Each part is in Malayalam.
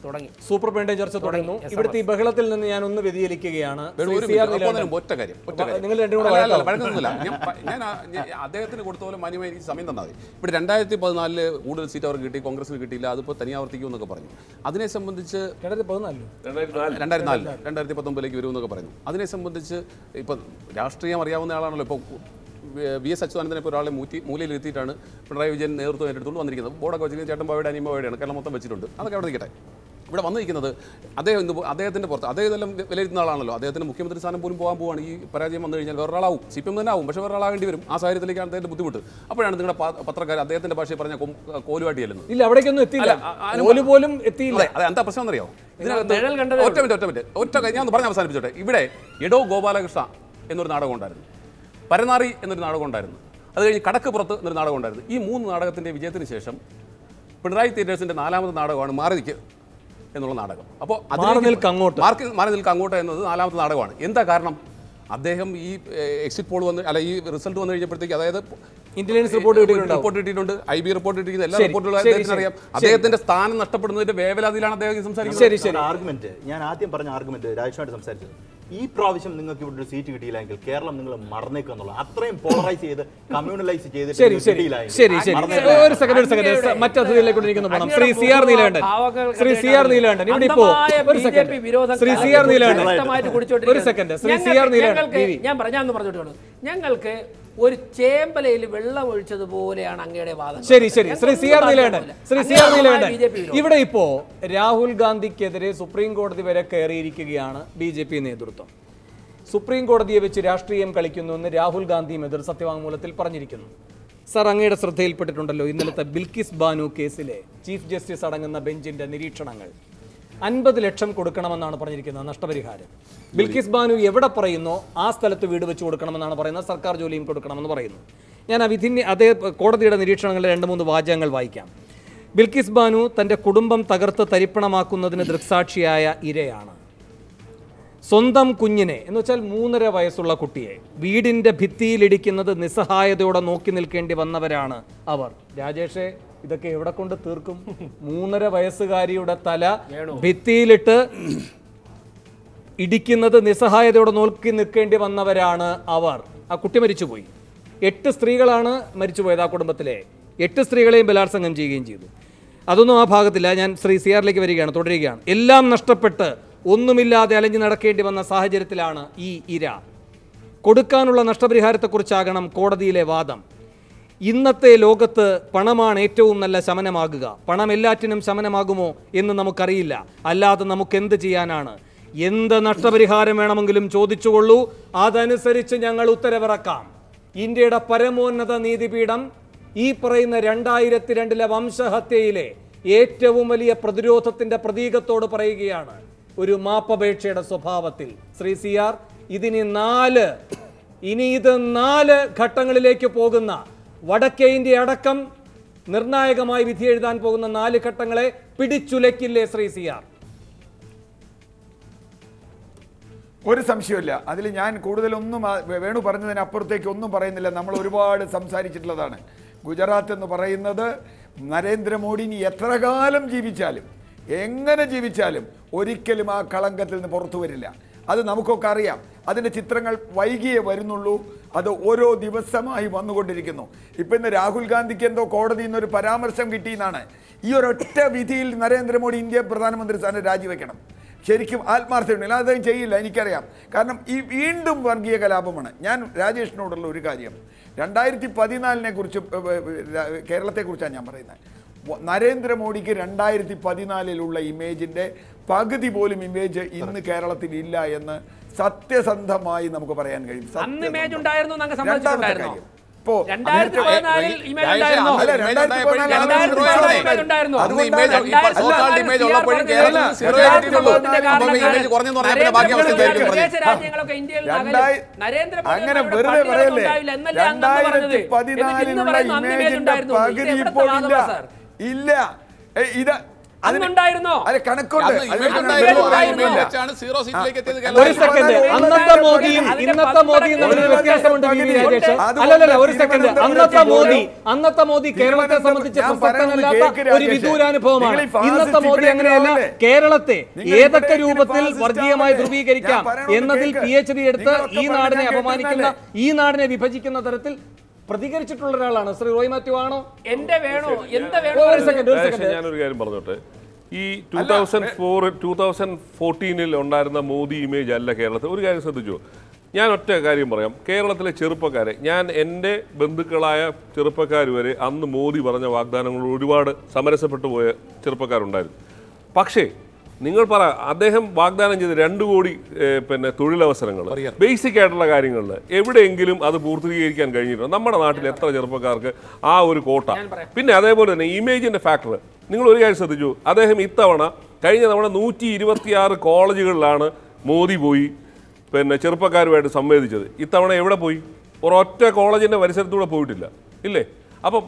തുടങ്ങി സൂപ്പർ ചർച്ച തുടങ്ങുന്നു ഇവിടുത്തെ ഈ ബഹളത്തിൽ നിന്ന് ഞാൻ ഒന്ന് വ്യതിചലിക്കുകയാണ് വേണു, ശ്രീ ഒരു സി ആർ മിനിറ്റ്. അപ്പോൾ നീലകണ്ഠൻ. അതിന് ഒറ്റ കാര്യം ഒറ്റ അപ്പൊ കാര്യം. നിങ്ങൾ രണ്ടും കൂടെ അല്ല, അല്ല, അല്ല, വഴക്കാവും. വഴക്കൊന്നുമില്ല. ഞാൻ പ- ഞാൻ ആ- ഞാൻ അദ്ദേഹത്തിന് കൊടുത്ത പോലെ മാന്യമായി എനിക്ക് സമയം തന്നാൽ മതി ഇവിടെ രണ്ടായിരത്തി പതിനാലില് കൂടുതൽ സീറ്റ് അവർക്ക് കിട്ടി കോൺഗ്രസിന് കിട്ടിയില്ല അതിപ്പോൾ തനിയാവർത്തിക്കും എന്നൊക്കെ പറഞ്ഞു അതിനെ സംബന്ധിച്ച് രണ്ടായിരത്തി പതിനാലിലോ രണ്ടായിരത്തി നാല് രണ്ടായിരത്തി പത്തൊമ്പതിലേക്ക് വരുമെന്നൊക്കെ പറഞ്ഞു അതിനെ സംബന്ധിച്ച് ഇപ്പം രാഷ്ട്രീയം അറിയാവുന്ന ആളാണല്ലോ ഇപ്പോൾ വി എസ് അച്യുതാനന്ദനെ ഇപ്പോൾ ഒരാളെ മൂറ്റി മൂലയിലെത്തിയിട്ടാണ് പിണറായി വിജയൻ നേതൃത്വം ഏറ്റെടുത്തുകൊണ്ട് വന്നിരിക്കുന്നത് ബോർഡൊക്കെ വെച്ചിരിക്കുന്നത് ചേട്ടൻ ബാവയുടെ അനിയൻ ബാവയുടെയാണ് കേരളം മൊത്തം വെച്ചിട്ടുണ്ട് അതൊക്കെ അവിടെ നിൽക്കട്ടെ ഇവിടെ വന്നിരിക്കുന്നത് അദ്ദേഹം ഇന്ന് പോ- അദ്ദേഹത്തിന്റെ പുറത്ത് അദ്ദേഹം ഇതെല്ലാം വി- വിലയിരുത്തുന്ന ആളാണല്ലോ അദ്ദേഹത്തിന് മുഖ്യമന്ത്രി സ്ഥാനം പോലും പോകാൻ പോവാണ് ഈ പരാജയം വന്നു കഴിഞ്ഞാൽ വേറൊരാളാവും സി പി എം തന്നെ ആവും പക്ഷേ വേറൊരാളാകേണ്ടി വരും ആ സാഹചര്യത്തിലേക്കാണ് അദ്ദേഹത്തിന്റെ ബുദ്ധിമുട്ട് അപ്പോഴാണ് നിങ്ങളുടെ പ- പത്രക്കാർ അദ്ദേഹത്തിന്റെ ഭാഷയിൽ പറഞ്ഞ കൊം- കോലുവാട്ടി ചെല്ലുന്നത് ഇല്ല അവിടേക്കൊന്നും എത്തിയില്ല അല്ല, ആ- അനു- പോലും പോലും എത്തിയില്ല അതെ അതെ എന്താ പ്രശ്നം എന്നറിയോ ഇതിനകത്ത് നിഴൽ കണ്ടതേ ഒറ്റ മിനിറ്റ് ഒറ്റ മിനിറ്റ് ഒറ്റ കാര്യം ഞാൻ ഒന്ന് പറഞ്ഞ് അവസാനിപ്പിച്ചോട്ടെ ഇവിടെ എടോ ഗോപാലകൃഷ്ണ എന്നൊരു നാടകം ഉണ്ടായിരുന്നു പരനാറി എന്നൊരു നാടകം ഉണ്ടായിരുന്നു അത് കഴിഞ്ഞ് കടക്ക് എന്നൊരു നാടകം ഉണ്ടായിരുന്നു ഈ മൂന്ന് നാടകത്തിന്റെ വിജയത്തിന് ശേഷം പിണറായി തിയേറ്റേഴ്സിന്റെ നാലാമത്തെ നാടകമാണ് മാറി നിൽക്കുക എന്നുള്ള നാടകം അപ്പോൾ മാറി നിൽക്ക് അങ്ങോട്ട്. മാർക്ക് മാറി നിൽക്ക് അങ്ങോട്ട് എന്നത് നാലാമത്തെ നാടകമാണ് എന്താ കാരണം അദ്ദേഹം ഈ എക്സിറ്റ് പോൾ വന്ന് അല്ല ഈ റിസൾട്ട് വന്നു കഴിഞ്ഞപ്പോഴത്തേക്ക് അതായത് ഇന്റലിജൻസ് റിപ്പോർട്ട് കിട്ടിയിട്ടുണ്ടാവും റിപ്പോർട്ട് കിട്ടിയിട്ടുണ്ട് ഐ ബി റിപ്പോർട്ട് കിട്ടിയിരിക്കുന്ന എല്ലാ ശരി, റിപ്പോർട്ടുകളും ശരി, അദ്ദേഹത്തിന് ശരി. അറിയാം അദ്ദേഹത്തിന്റെ സ്ഥാനം നഷ്ടപ്പെടുന്നതിന്റെ വേവലാതിയിലാണ് അദ്ദേഹം ഈ സംസാരിക്കുന്നത് ശരി ശരി ആർഗ്യുമെന്റ് ഞാൻ ആദ്യം പറഞ്ഞ ആർഗ്യുമെന്റ് രാജേഷുമായിട്ട് സംസാരിച്ചത് ഈ പ്രാവശ്യം നിങ്ങൾക്ക് ഇവിടെ ഒരു സീറ്റ് കിട്ടിയില്ലെങ്കിൽ കേരളം നിങ്ങൾ മറന്നേക്കുക എന്നുള്ളത് അത്രയും പോളറൈസ് ചെയ്ത് കമ്മ്യൂണലൈസ് ചെയ്തിട്ട് ശരി നിങ്ങൾക്ക് ശരി കിട്ടിയില്ലെങ്കിൽ ശരി ശരി അങ്ങയുടെ- ഒരു സെക്കൻഡ് ഒരു സെക്കൻഡ് അങ്ങയുടെ- മറ്റു അതിഥിയിലേക്കൊണ്ടിരിക്കുന്നു പോകണം ശ്രീ അങ്ങയുടെ സി ആർ നീലകണ്ഠൻ ഭാവങ്ങൾക്ക് ശ്രീ സി ആർ നീലകണ്ഠൻ ഇവിടെ ഇപ്പോ അന്ധമായ ഒരു BJP സെക്കൻഡ് വിരോധം ശ്രീ സി ആർ നീലകണ്ഠൻ ശക്തമായിട്ട് ഒരു കുടിച്ചോണ്ടിരിക്കുകയാണ്. സെക്കൻഡ് ശ്രീ സി ഞങ്ങൾക്ക് ആർ നീലകണ്ഠൻ ഞങ്ങൾക്ക് വി വി. ഞാൻ പറഞ്ഞാന്ന് പറഞ്ഞിട്ടുള്ളൂ ഞങ്ങൾക്ക് ഒരു ചേമ്പലയിൽ വെള്ളം ഒഴിച്ചതുപോലെയാണ് അങ്ങയുടെ വാദം ശരി ശരി Shri C R Neelakantan Shri C R Neelakantan B J P ഇവിടെ ഇപ്പോ രാഹുൽ ഗാന്ധിക്കെതിരെ സുപ്രീം കോടതി വരെ കയറിയിരിക്കുകയാണ് ബി ജെ പി നേതൃത്വം സുപ്രീം കോടതിയെ വെച്ച് രാഷ്ട്രീയം കളിക്കുന്നുവെന്ന് രാഹുൽ ഗാന്ധിയും എതിർ സത്യവാങ്മൂലത്തിൽ പറഞ്ഞിരിക്കുന്നു സർ അങ്ങയുടെ ശ്രദ്ധയിൽപ്പെട്ടിട്ടുണ്ടല്ലോ ഇന്നലത്തെ ബിൽക്കിസ് ബാനു കേസിലെ ചീഫ് ജസ്റ്റിസ് അടങ്ങുന്ന ബെഞ്ചിന്റെ നിരീക്ഷണങ്ങൾ അൻപത് ലക്ഷം കൊടുക്കണമെന്നാണ് പറഞ്ഞിരിക്കുന്നത് നഷ്ടപരിഹാരം ബിൽക്കിസ് ബാനു എവിടെ പറയുന്നോ ആ സ്ഥലത്ത് വീട് വെച്ച് കൊടുക്കണമെന്നാണ് പറയുന്നത് സർക്കാർ ജോലിയും കൊടുക്കണമെന്ന് പറയുന്നു ഞാൻ ആ വിധി അതേ കോടതിയുടെ നിരീക്ഷണങ്ങളിലെ രണ്ട് മൂന്ന് വാചകങ്ങൾ വായിക്കാം ബിൽക്കിസ് ബാനു തന്റെ കുടുംബം തകർത്ത് തരിപ്പണമാക്കുന്നതിന് ദൃക്സാക്ഷിയായ ഇരയാണ് സ്വന്തം കുഞ്ഞിനെ എന്ന് വെച്ചാൽ മൂന്നര വയസ്സുള്ള കുട്ടിയെ വീടിന്റെ ഭിത്തിയിലിടിക്കുന്നത് നിസ്സഹായതയോടെ നോക്കി നിൽക്കേണ്ടി വന്നവരാണ് അവർ രാജേഷെ ഇതൊക്കെ എവിടെ കൊണ്ട് തീർക്കും മൂന്നര വയസ്സുകാരിയുടെ തല ഭിത്തിയിലിട്ട് ഇടിക്കുന്നത് നിസ്സഹായതയോടെ നോക്കി നിൽക്കേണ്ടി വന്നവരാണ് അവർ ആ കുട്ടി മരിച്ചുപോയി എട്ട് സ്ത്രീകളാണ് മരിച്ചുപോയത് ആ കുടുംബത്തിലെ എട്ട് സ്ത്രീകളെയും ബലാത്സംഗം ചെയ്യുകയും ചെയ്തു അതൊന്നും ആ ഭാഗത്തില്ല ഞാൻ ശ്രീ സി ആറിലേക്ക് വരികയാണ് തുടരുകയാണ് എല്ലാം നഷ്ടപ്പെട്ട് ഒന്നുമില്ലാതെ അലഞ്ഞു നടക്കേണ്ടി വന്ന സാഹചര്യത്തിലാണ് ഈ ഇര കൊടുക്കാനുള്ള നഷ്ടപരിഹാരത്തെക്കുറിച്ചാകണം കോടതിയിലെ വാദം ഇന്നത്തെ ലോകത്ത് പണമാണ് ഏറ്റവും നല്ല ശമനമാകുക പണം എല്ലാറ്റിനും ശമനമാകുമോ എന്ന് നമുക്കറിയില്ല അല്ലാതെ നമുക്ക് എന്ത് ചെയ്യാനാണ് എന്ത് നഷ്ടപരിഹാരം വേണമെങ്കിലും ചോദിച്ചുകൊള്ളൂ അതനുസരിച്ച് ഞങ്ങൾ ഉത്തരവിറക്കാം ഇന്ത്യയുടെ പരമോന്നത നീതിപീഠം ഈ പറയുന്ന രണ്ടായിരത്തി രണ്ടിലെ വംശഹത്യയിലെ ഏറ്റവും വലിയ പ്രതിരോധത്തിന്റെ പ്രതീകത്തോട് പറയുകയാണ് ഒരു മാപ്പപേക്ഷയുടെ സ്വഭാവത്തിൽ ശ്രീ സി ആർ ഇതിനി നാല് ഇനി ഇത് നാല് ഘട്ടങ്ങളിലേക്ക് പോകുന്ന വടക്കേ ഇന്ത്യ അടക്കം നിർണായകമായി വിധി എഴുതാൻ പോകുന്ന നാല് ഘട്ടങ്ങളെ പിടിച്ചുലയ്ക്കില്ലേ ശ്രീ സി ആർ ഒരു സംശയമില്ല അതിൽ ഞാൻ കൂടുതലൊന്നും ആ- വേണു പറഞ്ഞതിനപ്പുറത്തേക്ക് ഒന്നും പറയുന്നില്ല നമ്മൾ ഒരുപാട് സംസാരിച്ചിട്ടുള്ളതാണ് ഗുജറാത്ത് എന്ന് പറയുന്നത് നരേന്ദ്രമോദി ഇനി എത്ര കാലം ജീവിച്ചാലും എങ്ങനെ ജീവിച്ചാലും ഒരിക്കലും ആ കളങ്കത്തിൽ നിന്ന് പുറത്തു വരില്ല അത് നമുക്കൊക്കെ അറിയാം അതിൻ്റെ ചിത്രങ്ങൾ വൈകിയേ വരുന്നുള്ളൂ അത് ഓരോ ദിവസമായി വന്നുകൊണ്ടിരിക്കുന്നു ഇപ്പം ഇന്ന് രാഹുൽ ഗാന്ധിക്ക് എന്തോ കോടതിയിൽ നിന്നൊരു പരാമർശം കിട്ടിയെന്നാണ് ഈ ഒരൊറ്റ വിധിയിൽ നരേന്ദ്രമോദി ഇന്ത്യ പ്രധാനമന്ത്രി സ്ഥാനം രാജിവെക്കണം ശരിക്കും ആത്മാർത്ഥമുണ്ടെങ്കിൽ അദ്ദേഹം ചെയ്യില്ല എനിക്കറിയാം കാരണം ഈ വീണ്ടും വർഗീയ കലാപമാണ് ഞാൻ രാജേഷിനോടുള്ള ഒരു കാര്യം രണ്ടായിരത്തി പതിനാലിനെ കുറിച്ച് കേരളത്തെക്കുറിച്ചാണ് ഞാൻ പറയുന്നത് വ- നരേന്ദ്രമോദിക്ക് രണ്ടായിരത്തി പതിനാലിലുള്ള ഇമേജിൻ്റെ പകുതി പോലും ഇമേജ് ഇന്ന് കേരളത്തിൽ ഇല്ല എന്ന് സത്യസന്ധമായി നമുക്ക് പറയാൻ കഴിയും അന്ന് ഇമേജ് സത്യസന്ധം. ഉണ്ടായിരുന്നു എന്ന് അങ്ങ് രണ്ടാമത്തെ സമ്മതിച്ചിട്ടുണ്ടായിരുന്നോ? കാര്യം ഇപ്പോ രണ്ടായിരത്തി അതിനകത്ത് പതിനാലിൽ ഇമേജ് രാജേഷ് ഉണ്ടായിരുന്നോ? അന്ന് അല്ല, ഇമേജ് രണ്ടായിരത്തി ഉണ്ടായപ്പോഴേക്കും പതിനാലിൽ രണ്ടായിരത്തി ഇമേജ് പതിനാലിൽ ഇമേജ് ഉണ്ടായിരുന്നു. അന്ന് ഇമേജ് ഇപ്പൊ രണ്ടായിരത്തി സോഷ്യൽ പതിനാലിൽ ഇമേജ് CR ഉള്ളപ്പോഴേക്കും പറഞ്ഞത് കേരളത്തിൽ സീറോ രണ്ടായിരത്തി ആയിട്ടുള്ളൂ പതിനാലിൽ അപ്പം ഇമേജ് കുറഞ്ഞെന്ന് പറഞ്ഞാൽ പിന്നെ ബാക്കി അവസ്ഥ എന്തായിരിക്കും പറഞ്ഞത് വിദേശ രാജ്യങ്ങളൊക്കെ ഇന്ത്യയിൽ നിന്ന് അകലും. രണ്ടായി- നരേന്ദ്രമോദി അങ്ങനെ അവിടെ വെറുതെ പള്ളികളൊന്നും പറയല്ലേ ഉണ്ടാവില്ല എന്നല്ലേ അങ്ങ് അന്ന് പറഞ്ഞത്? രണ്ടായിരത്തി എന്നിട്ട് ഇന്ന് പതിനാലിലുള്ള പറയുന്നു അന്ന് ഇമേജ് ഇമേജിന്റെ ഉണ്ടായിരുന്നു. ഇത് പകുതി എവിടുത്തെ ഇപ്പോൾ വാദമാ ഇല്ല സാർ? ഇല്ല ഏ, ഇത് അന്നുണ്ടായിരുന്നോ അല്ല കണക്കുണ്ട് അന്ന് അതിൽ ഇമേജ് കണക്കുണ്ട്. ഉണ്ടായിരുന്നു. ആ ഉണ്ടായിരുന്നു. ഇമേജ് വെച്ചാണ് സീറോ സീറ്റിലേക്ക് എത്തിയത് ഒരു കേരളം സെക്കൻഡ് അന്നത്തെ മോദിയും ഇന്നത്തെ മോദിയും തമ്മിൽ ഒരു വ്യത്യാസമുണ്ട് വി വി രാജേഷ് അല്ലല്ല ഒരു സെക്കൻഡ് അന്നത്തെ മോദി അന്നത്തെ മോദി കേരളത്തെ സംബന്ധിച്ച് ഞാൻ പ്രസക്തനല്ലാത്ത പറയുന്നത് ഒരു കേൾക്ക് വിദൂരാനുഭവമാണ് നിങ്ങൾ ഈ ഇന്നത്തെ ഫാസിസ്റ്റ് മോദി അങ്ങനെയല്ല ആവല്ലേ? കേരളത്തെ നിങ്ങൾ ഏതൊക്കെ ഇവിടെ രൂപത്തിൽ ഫാസിസ്റ്റ് വർഗീയമായി ആവല്ലേ? ധ്രുവീകരിക്കാം ഞാൻ പറയുന്നത് എന്നതിൽ കേൾക്ക്. പി എച്ച് ഡി എടുത്ത് നിങ്ങളൊക്കെ ഈ പറഞ്ഞ് നാടിനെ ഞാൻ അപമാനിക്കുന്ന കേൾക്കുന്നതല്ലേ? ഈ നാടിനെ വിഭജിക്കുന്ന തരത്തിൽ പ്രതികരിച്ചിട്ടുള്ള ഒരാളാണ് ശ്രീ റോയ് മാത്യു ആണോ എന്റെ വേണോ എന്ത് ഒരു വേണോ സെക്കൻഡ് ഒരു രാജേഷ്, സെക്കൻഡ് ഞാനൊരു കാര്യം പറഞ്ഞോട്ടെ ഈ two thousand four two thousand ഫോർട്ടീനിൽ ഉണ്ടായിരുന്ന മോദി ഇമേജ് അല്ല കേരളത്തിൽ ഒരു കാര്യം ശ്രദ്ധിച്ചു ഞാൻ ഒറ്റ കാര്യം പറയാം കേരളത്തിലെ ചെറുപ്പക്കാരെ ഞാൻ എൻ്റെ ബന്ധുക്കളായ ചെറുപ്പക്കാർ വരെ അന്ന് മോദി പറഞ്ഞ വാഗ്ദാനങ്ങൾ ഒരുപാട് സമരസപ്പെട്ടു പോയ ചെറുപ്പക്കാരുണ്ടായിരുന്നു പക്ഷേ നിങ്ങൾ പറ അദ്ദേഹം വാഗ്ദാനം ചെയ്ത രണ്ട് കോടി ഏഹ്, പിന്നെ തൊഴിലവസരങ്ങൾ ബേസിക് ആയിട്ടുള്ള കാര്യങ്ങളിൽ എവിടെയെങ്കിലും അത് പൂർത്തീകരിക്കാൻ കഴിഞ്ഞിട്ടുണ്ടോ നമ്മുടെ നാട്ടിൽ എത്ര ചെറുപ്പക്കാർക്ക് ആ ഒരു കോട്ട പിന്നെ അതേപോലെ തന്നെ ഇമേജിന്റെ ഫാക്ടർ നിങ്ങൾ ഒരു കാര്യം ശ്രദ്ധിച്ചു അദ്ദേഹം ഇത്തവണ കഴിഞ്ഞ തവണ നൂറ്റി ഇരുപത്തിയാറ് കോളേജുകളിലാണ് മോദി പോയി പിന്നെ ചെറുപ്പക്കാരുമായിട്ട് സംവേദിച്ചത് ഇത്തവണ എവിടെ പോയി ഒരൊറ്റ കോളേജിന്റെ പരിസരത്തൂടെ പോയിട്ടില്ല ഇല്ലേ അപ്പം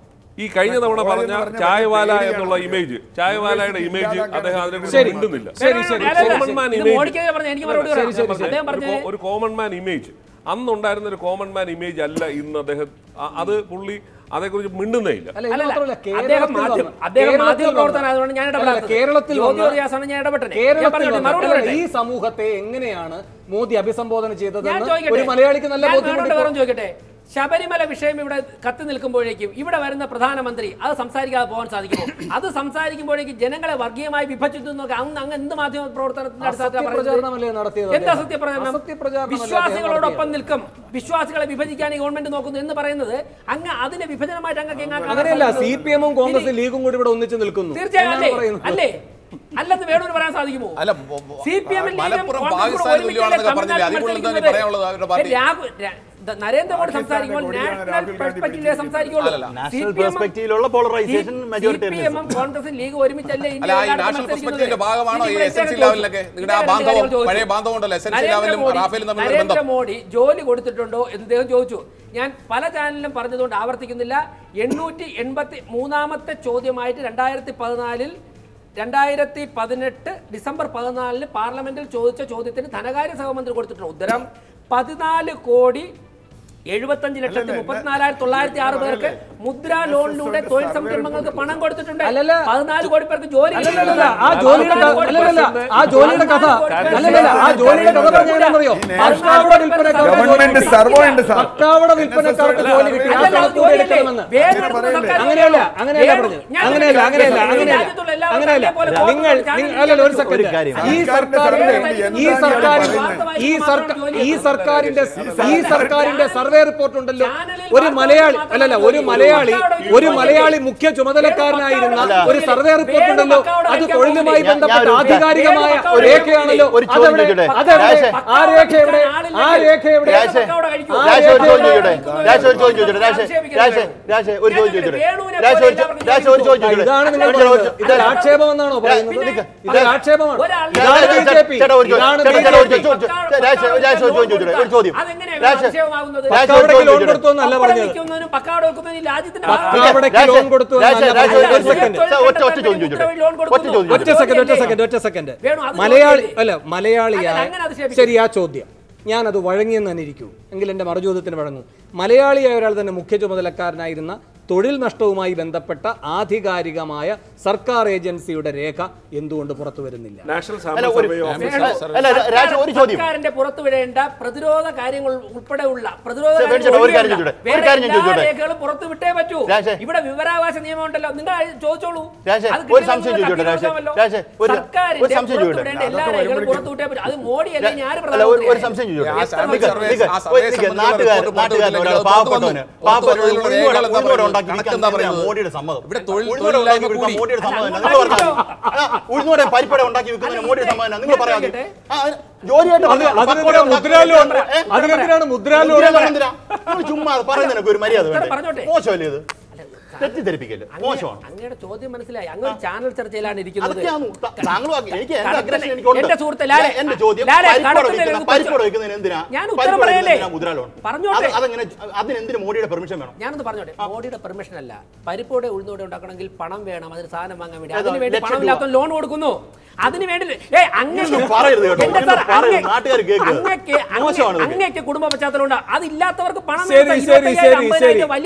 ഈ കഴിഞ്ഞ തവണ കോളേജ് പറഞ്ഞ എന്ന് പറഞ്ഞാൽ ചായവാല പേടിയാണ് എന്നുള്ള ഇമേജ് ചായവാലയുടെ ഇമേജ് ഇല്ലാതാക്കാൻ അദ്ദേഹം അതിനെക്കുറിച്ച് ശരി. മിണ്ടുന്നില്ല ശരി, ശരി, അല്ല, അല്ല, കോമൺ മാൻ ഇത് ഇമേജ് മോഡിക്കെതിരെ പറഞ്ഞ എനിക്ക് മറുപടി ശരി, ശരി, പറയാം. അദ്ദേഹം ഒരു പറഞ്ഞ കോ- ഒരു കോമൺ മാൻ ഇമേജ് അന്നുണ്ടായിരുന്ന ഒരു കോമൺ മാൻ ഇമേജ് അല്ല ഇന്ന് അദ്ദേഹം ആ- അത് പുള്ളി അതേക്കുറിച്ച് മിണ്ടുന്നേ ഇല്ല അല്ല ഇത് അല്ലല്ല, മാത്രമല്ല അദ്ദേഹം കേരളത്തിൽ മാധ്യമ- വന്ന- അദ്ദേഹം കേരളത്തിൽ മാധ്യമ വന്ന- പ്രവർത്തനമായതുകൊണ്ട് ഞാൻ അല്ല, ഇടപെടാത്തത്. കേരളത്തിൽ ജ്യോതി വന്ന- റിയാസാണ് ഞാൻ ഇടപെട്ടത്. ഞാൻ കേരളത്തിൽ പറഞ്ഞോട്ടെ, വന്ന- മറുപടി അല്ല, പറയട്ടെ. ഈ സമൂഹത്തെ എങ്ങനെയാണ് മോദി അഭിസംബോധന ഞാൻ ചെയ്തതെന്ന് ചോദിക്കട്ടെ ഒരു മലയാളിക്ക് നല്ല ഞാൻ ബോധ്യമുണ്ട് വേറൊരു ഇപ്പോൾ. കാര്യം ചോദിക്കട്ടെ ശബരിമല വിഷയം ഇവിടെ കത്തി നിൽക്കുമ്പോഴേക്കും ഇവിടെ വരുന്ന പ്രധാനമന്ത്രി അത് സംസാരിക്കാതെ പോകാൻ സാധിക്കുമോ അത് സംസാരിക്കുമ്പോഴേക്കും ജനങ്ങളെ വർഗീയമായി വിഭജിച്ചു എന്നൊക്കെ അന്ന് അങ്ങ് എന്ത് മാധ്യമ പ്രവർത്തനത്തിന്റെ അടിസ്ഥാനത്തിലാണ് അസത്യപ്രചാരണമല്ലേ പറയുന്നത്? നടത്തിയത് എന്താ അദ്ദേഹം? സത്യപ്രചാരണം അസത്യപ്രചാരണമല്ലേ വിശ്വാസികളോടൊപ്പം അദ്ദേഹം നിൽക്കും വിശ്വാസികളെ വിഭജിക്കാൻ ഈ ഗവൺമെന്റ് നോക്കുന്നു എന്ന് പറയുന്നത് അങ്ങ് അതിനെ വിഭജനമായിട്ട് അങ്ങ് എങ്ങനെ കാണാൻ അങ്ങനെയല്ല സി സാധിക്കുന്നത്? പി എമ്മും കോൺഗ്രസും ഇനി- ലീഗും കൂടി ഇവിടെ ഒന്നിച്ച് നിൽക്കുന്നു തീർച്ചയായും എന്നാണ് അല്ലേ പറയുന്നത്. അല്ലേ അല്ലെന്ന് വേണൂര് പറയാൻ സാധിക്കുമോ അല്ല, ബോ- ബോ- സി പി എമ്മിൽ മലപ്പുറം പാകിസ്ഥാൻ തുല്യമാണെന്നൊക്കെ പറഞ്ഞില്ലേ അതിൽ കൂടുതൽ തന്നെ പറയാനുള്ളത് അവരുടെ പാർട്ടി നരേന്ദ്രമോദി സംസാരിക്കുമ്പോൾ കൊടിയാണ് നാഷണൽ രാഹുൽ ഗാന്ധി പെർസ്പെക്റ്റീവിലെ സംസാരിക്കുള്ളൂ അല്ലല്ല. നാഷണൽ പെർസ്പെക്റ്റീവിലുള്ള പോളറൈസേഷൻ മെജോറിറ്റി സി പി എമ്മും കോൺഗ്രസും ലീഗ് ഒരുമിച്ചല്ലേ അല്ല ഈ നാഷണൽ പെർസ്പെക്റ്റീവിന്റെ ഭാഗമാണോ ഈ എസ് എൻ സി ലെവലിലൊക്കെ നിങ്ങളുടെ ആ ബാന്ധവം പഴയ ബാന്ധവം ഉണ്ടല്ലോ എസ് എൻ സി ലെവലും റാഫേലും തമ്മിലുള്ള ബന്ധം നരേന്ദ്രമോദി ജോലി കൊടുത്തിട്ടുണ്ടോ എന്ന് അദ്ദേഹം ചോദിച്ചു ഞാൻ പല ചാനലിലും പറഞ്ഞതുകൊണ്ട് ആവർത്തിക്കുന്നില്ല എണ്ണൂറ്റി എൺപത്തി മൂന്നാമത്തെ ചോദ്യമായിട്ട് രണ്ടായിരത്തി പതിനാലിൽ രണ്ടായിരത്തി പതിനെട്ട് ഡിസംബർ പതിനാലിന് പാർലമെന്റിൽ ചോദിച്ച ചോദ്യത്തിന് ധനകാര്യ സഹമന്ത്രി കൊടുത്തിട്ടുണ്ട് ഉത്തരം പതിനാല് കോടി എഴുപത്തഞ്ച് ലക്ഷത്തി അല്ലല്ല, മുപ്പത്തിനാലായിരത്തി തൊള്ളായിരത്തി ആറ് പേർക്ക് മുദ്രാ ലോണിലൂടെ തൊഴിൽ സംരംഭങ്ങൾക്ക് പണം കൊടുത്തിട്ടുണ്ട് അല്ലല്ല. പതിനാല് കോടി പേർക്ക് ജോലി അല്ലല്ലല്ല, ആ ജോലിയുടെ കഥ അല്ലല്ലല്ല, ആ ജോലിയുടെ കഥ അല്ലല്ലല്ല, ആ ജോലിയുടെ കഥ പറഞ്ഞാണെന്നറിയോ പട്ടാവട വിൽപ്പനക്കാർക്ക് ജോലി ഗവൺമെന്റ് കിട്ടി. സർവോ ഉണ്ട് സാർ പട്ടാവട വിൽപ്പനക്കാർക്ക് ജോലി കിട്ടി ആ അല്ലല്ല, അത് കണക്കൂടെ ജോലിയല്ലേ? എടുക്കണമെന്ന് വേറെ നടത്തുന്ന സർക്കാർ അങ്ങനെയല്ല അങ്ങനെയല്ല വേറെ- പറഞ്ഞത് ഞാൻ അങ്ങനെയല്ല അങ്ങനെയല്ല ഈ അങ്ങനെയല്ല രാജ്യത്തുള്ള എല്ലാവരും അങ്ങനെയല്ല പോലെ നിങ്ങൾ ചാനലിൽ നിങ്ങൾ- അല്ലല്ല ഒരു ഒരു സെക്കൻഡ് കാര്യം. ഈ സർക്കാരിന്റെ ഈ എന്താണ് സർക്കാരിന്റെ പറയുന്നത്? ഈ സർക്കാർ ഈ സർക്കാരിന്റെ ഈ സർക്കാരിന്റെ സർവേ റിപ്പോർട്ട് ഉണ്ടല്ലോ ചാനലിൽ ഒരു വാർത്ത മലയാളി മാത്രം അല്ലല്ല മതി. ഒരു മലയാളി പക്കാവിടെ ഒരു ഒരു മലയാളി മുഖ്യ ചുമതലക്കാരനായിരുന്ന അല്ല. ഒരു സർവേ റിപ്പോർട്ട് ഉണ്ടല്ലോ പക്കാവിടെ അത് വയ്ക്കാൻ തൊഴിലുമായി പോകുന്നില്ല. ബന്ധപ്പെട്ട ഞാൻ- ഞാൻ ഒരു- ആധികാരികമായ ഞാൻ- ഒരു രേഖയാണല്ലോ ഒരു ചോദ്യം അതെവിടെ ചോദിക്കട്ടെ? അതെവിടെ രാജേ. ആ രേഖ എവിടെ ആ രേഖ എവിടെ രാജേ. ആ രാജ ഒരു രേഖ ചോദ്യം എവിടെ? ചോദിച്ചോട്ടെ രാജ ഒരു ചോദ്യം ചോദിച്ചോട്ടെ രാജ രാജ രാജ ഒരു ചോദ്യം ചോദിച്ചോട്ടെ രാജ ഒരു ചോ- രാജ ഒരു ചോദ്യം ചോദിച്ചോട്ടെ ഇതാണ് നിങ്ങൾ രാജ ഒരു പറയുന്നത്. ചോ- ഇത് ഇതാണ് ആക്ഷേപം എന്നാണോ പറയുന്നത് പിന്നെ ഇത് ആക്ഷേപമാണ് ഒരാൾ- ഇതാണ് ബി ജെ പി ചേട്ടാ ഒരു ചോദ്യം ഇതാണ് ചേട്ടാ ബി ചേട്ടാ ജെ ഒരു പി ചോദ്യം ചോദിച്ചോട്ടെ രാജ രാജ ഒരു ചോദ്യം ചോദിച്ചോട്ടെ ഒരു ചോദ്യം അതെങ്ങനെയാണ് രാജ അതിശയമാകുന്നത്? രാജ ഒരു പക്കാവടയ്ക്ക് ചോദ്യം ലോൺ ചോദിച്ചോട്ടെ. കൊടുത്തു എന്നല്ല പപ്പടം പറഞ്ഞത് വിൽക്കുന്നതിനും പക്കാവട വെക്കുന്നതിനും ഈ രാജ്യത്തിന്റെ പക്കാവടയ്ക്ക് രാജ, ലോൺ കൊടുത്തു രാജ, എന്നല്ല രാജ, പറഞ്ഞത്. ഒരു സെക്കൻഡ് തൊഴിൽ ഒറ്റ ഒറ്റ ചോദ്യം ചോദിച്ചോട്ടെ ലോൺ കൊടുക്കുന്നു. ഒറ്റ ചോദ്യം ഒറ്റ സെക്കൻഡ് ഒറ്റ സെക്കൻഡ് ഒറ്റ സെക്കൻഡ് വേണു, അത് മലയാളി ചോദ്യമല്ലേ? അല്ല മലയാളിയായ അല്ല, അങ്ങനെ അധിക്ഷേപിക്കരുത്. ശരി ആ ചോദ്യം ഞാനത് വഴങ്ങിയെന്ന് തന്നെ ഇരിക്കൂ എങ്കിൽ എൻ്റെ മറുചോദ്യത്തിന് വഴങ്ങും മലയാളിയായ ഒരാൾ തന്നെ മുഖ്യ ചുമതലക്കാരനായിരുന്ന തൊഴിൽ നഷ്ടവുമായി ബന്ധപ്പെട്ട ആധികാരികമായ സർക്കാർ ഏജൻസിയുടെ രേഖ എന്തുകൊണ്ട് പുറത്തു വരുന്നില്ല നാഷണൽ അല്ല സാമ്പിൾ ഒരു സർവേ ഓഫീസ് അല്ല രാജ ഒരു ചോദ്യം സർക്കാരിന്റെ പുറത്തു വിടേണ്ട പ്രതിരോധ കാര്യങ്ങൾ ഉൾപ്പെടെയുള്ള പ്രതിരോധ സർ, കാര്യങ്ങൾ വേണിച്ചേട്ടാ, ഒരു കാര്യം ഒഴികെയുള്ള ചോദിച്ചോട്ടെ? ഒരു വേറെ കാര്യം ഞാൻ എല്ലാ ചോദിച്ചോട്ടെ? രേഖകളും പുറത്തു വിട്ടേ പറ്റൂ രാജേ. ഇവിടെ വിവരാവകാശ നിയമം ഉണ്ടല്ലോ നിങ്ങൾ ചോദിച്ചോളൂ രാജേ, അത് ഒരു കിട്ടിയില്ലെങ്കിൽ സംശയം നിങ്ങൾ ചോദിച്ചോട്ടെ, രാജേ. കൊടുക്കാമല്ലോ. രാജേ, ഒരു- സർക്കാരിന്റെ ഒരു സംശയം പുറത്തു ചോദിച്ചോട്ടെ? വിടേണ്ട എല്ലാ രേഖകളും പുറത്തു വിട്ടേ പറ്റൂ അത് മോഡി അല്ലേ ഇനി ആര് അല്ല ഒരു ഒരു പ്രധാനമന്ത്രിയായി? സംശയം ആ ചോദിച്ചോട്ടെ സാമ്പിൾ നിക്ക്, സർവേ- നിക്ക്, ആ സർവേ നിക്ക്, സംബന്ധിച്ചുള്ള നാട്ടുകാരൻ റിപ്പോർട്ട് നാട്ടുകാരൻ പുറത്തു ഒരാൾ വന്നു. പാവപ്പെട്ടവന് പുറത്തു പാവപ്പെട്ടവന് വന്നതിലുള്ള ഉഴുന്നോടെ രേഖകൾ എന്താ ഉഴുന്നോടെ പറയുന്നത്? ഉണ്ടാക്കി കണക്ക് വിൽക്കാൻ എന്താ എന്തിനാ പറയുന്നത്? മോഡിയുടെ സമ്മതം ഇവിടെ തൊഴിൽ- ഉഴുന്നോടെ തൊഴിലില്ലായ്മ ഉണ്ടാക്കി വിൽക്കാൻ കൂടി. മോഡിയുടെ സമ്മതം അല്ല, നിങ്ങൾ പറഞ്ഞാൽ അങ്ങോട്ട് ഉഴുന്നോടെ പരിപ്പട ഉണ്ടാക്കി വിൽക്കുന്നതിന് അല്ല, മോഡിയുടെ ഇത് സമ്മതം നിങ്ങൾ ഞാൻ പറയാം ചോദിക്കട്ടെ? ജോലിയായിട്ട് അത് പറഞ്ഞാ, അതിനെതിരാണ് പക്കോട ഉണ്ടാക്കി മുദ്രാ ലോൺ ഏ? അതിനെതിരാണ് മുദ്രാ ലോൺ മുദ്രാ ലോൺ എന്തിനാ? നിങ്ങൾ ചുമ്മാ പറയുന്നതിനൊക്കെ ഒരു മര്യാദ ഉത്തരം വേണ്ടേ പറഞ്ഞോട്ടെ. മോശമല്ലേ ഇത് തെറ്റിദ്ധരിപ്പിക്കല് മോശമാണ് അങ്ങയുടെ ചോദ്യം മനസ്സിലായി അങ്ങ് ഒരു ചാനൽ ചർച്ചയിലാണ് ഇരിക്കുന്നത് അതൊക്കെയാണ് ത- താങ്കളും അങ്ങ് എനിക്ക് എന്റെ കടത്തിന് അഗ്രഷൻ എനിക്കുണ്ട്. എന്റെ സുഹൃത്തെ ലാലെ, എന്റെ ചോദ്യം ലാലെ, പരിപ്പോടെ കടത്തിന് വെക്കുന്ന- എനിക്ക് പരിപ്പോടെ വെക്കുന്നതിന് എന്തിനാ ഞാൻ ഉത്തരം പരിപ്പോടെ പറയല്ലേ? വെക്കുന്നതിന് മുദ്ര ലോൺ പറഞ്ഞോട്ടെ. അത് അതെങ്ങനെ അതിനെന്തിന് മോഡിയുടെ പെർമിഷൻ വേണം ഞാനൊന്ന് പറഞ്ഞോട്ടെ മോഡിയുടെ പെർമിഷൻ അല്ല പരിപ്പോടെ ഉഴുന്നോടെ ഉണ്ടാക്കണമെങ്കിൽ പണം വേണം അതിന് സാധനം വാങ്ങാൻ വേണ്ടി ഏതാ? അതിന് വേണ്ടി ലക്ഷം പണമില്ലാത്ത ലോൺ കൊടുക്കുന്നു അതിന് വേണ്ടി ഏ ഇങ്ങനൊന്നും പറയരുത് കേട്ടോ. ഇങ്ങനൊന്നും പറയരുത്. നാട്ടുകാർ കേൾക്കുക. അങ്ങക്ക് മോശമാണ് ഇതൊക്കെ. അങ്ങക്ക് കുടുംബ പശ്ചാത്തലം ഉണ്ട് അതില്ലാത്തവർക്ക് പണം ശരി, വേണ്ട. ശരി, ഇരുപത്തയ്യായിരം, ശരി, അമ്പതിനായിരം ശരി. വലിയ